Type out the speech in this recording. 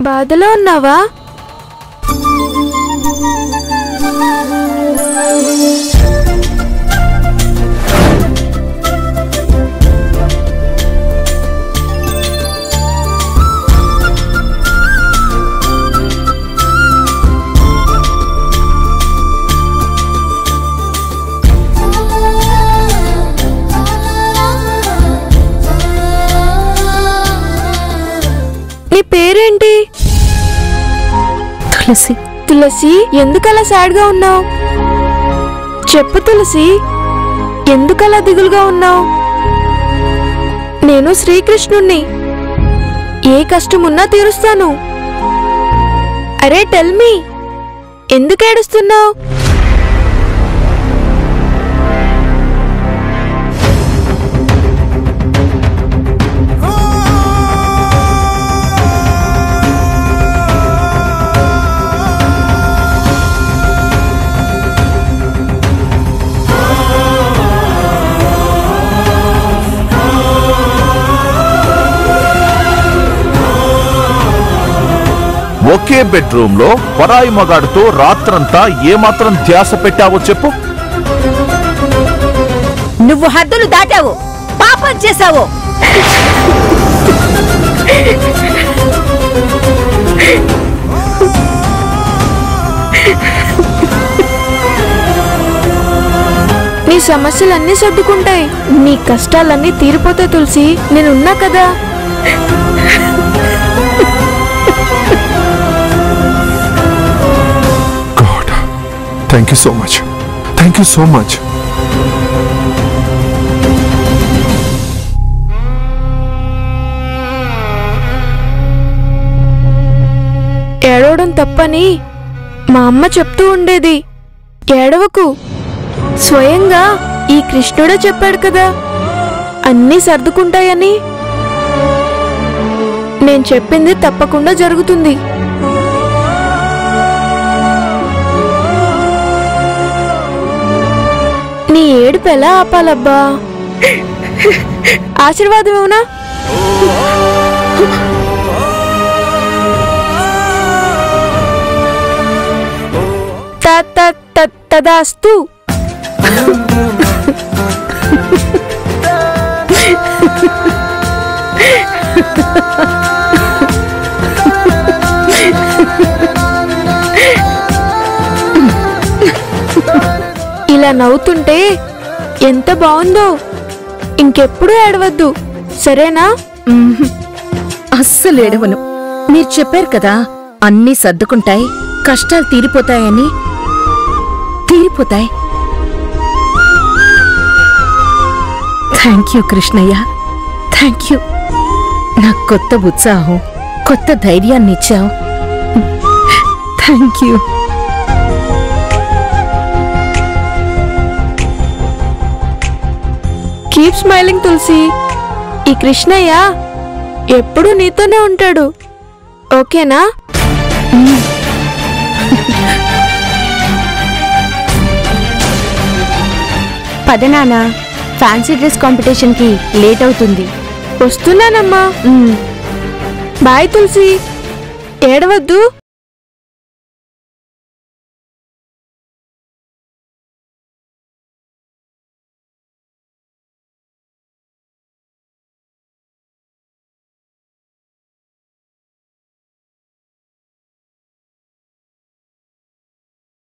బాధలో ఉన్నావా నీ పేరేంటి తులసి తులసి ఎందుకలా సాడ్గా ఉన్నావు చెప్పు తులసి ఎందుకలా దిగులుగా ఉన్నావు నేను శ్రీకృష్ణుణ్ణి ఏ కష్టమున్నా తీరుస్తాను అరే టెల్ మీ ఎందుకు ఏడుస్తున్నావు ఒకే బెడ్రూమ్ లో పరాయి మగాడితో రాత్రంతా ఏమాత్రం ధ్యాస పెట్టావో చెప్పు నువ్వు హద్దులు దాటావు పాపం చేశావు నీ సమస్యలన్నీ సర్దుకుంటాయి నీ కష్టాలన్నీ తీరిపోతాయి తులసి నేనున్నా కదా god thank you so much thank you so much ఏడవడం తప్పని మా అమ్మ చెప్తూ ఉండేది ఏడవకు స్వయంగా ఈ కృష్ణుడే చెప్పాడు కదా అన్నీ సర్దుకుంటాయని నేను చెప్పింది తప్పకుండా జరుగుతుంది నీ ఏడుపు ఎలా ఆపాలబ్బా ఆశీర్వాదం ఏమన్నా త- త- త- తదాస్తు ఇలా నవ్వుతుంటే ఎంత బాగుందో ఇంకెప్పుడు ఏడవద్దు సరేనా అస్సలు ఏడవను మీరు చెప్పారు కదా అన్నీ సర్దుకుంటాయి కష్టాలు తీరిపోతాయని తీరిపోతాయి thank you Krishnayya thank you నాకు కొత్త ఉత్సాహం కొత్త ధైర్యాన్ని ఇచ్చావు thank you keep smiling Tulasi ఈ కృష్ణయ్య ఎప్పుడూ నీతోనే ఉంటాడు ఓకేనా పదనానా ఫ్యాన్సీ డ్రెస్ కాంపిటీషన్ కి లేట్ అవుతుంది వస్తున్నానమ్మా బాయ్ తులసి ఏడవద్దు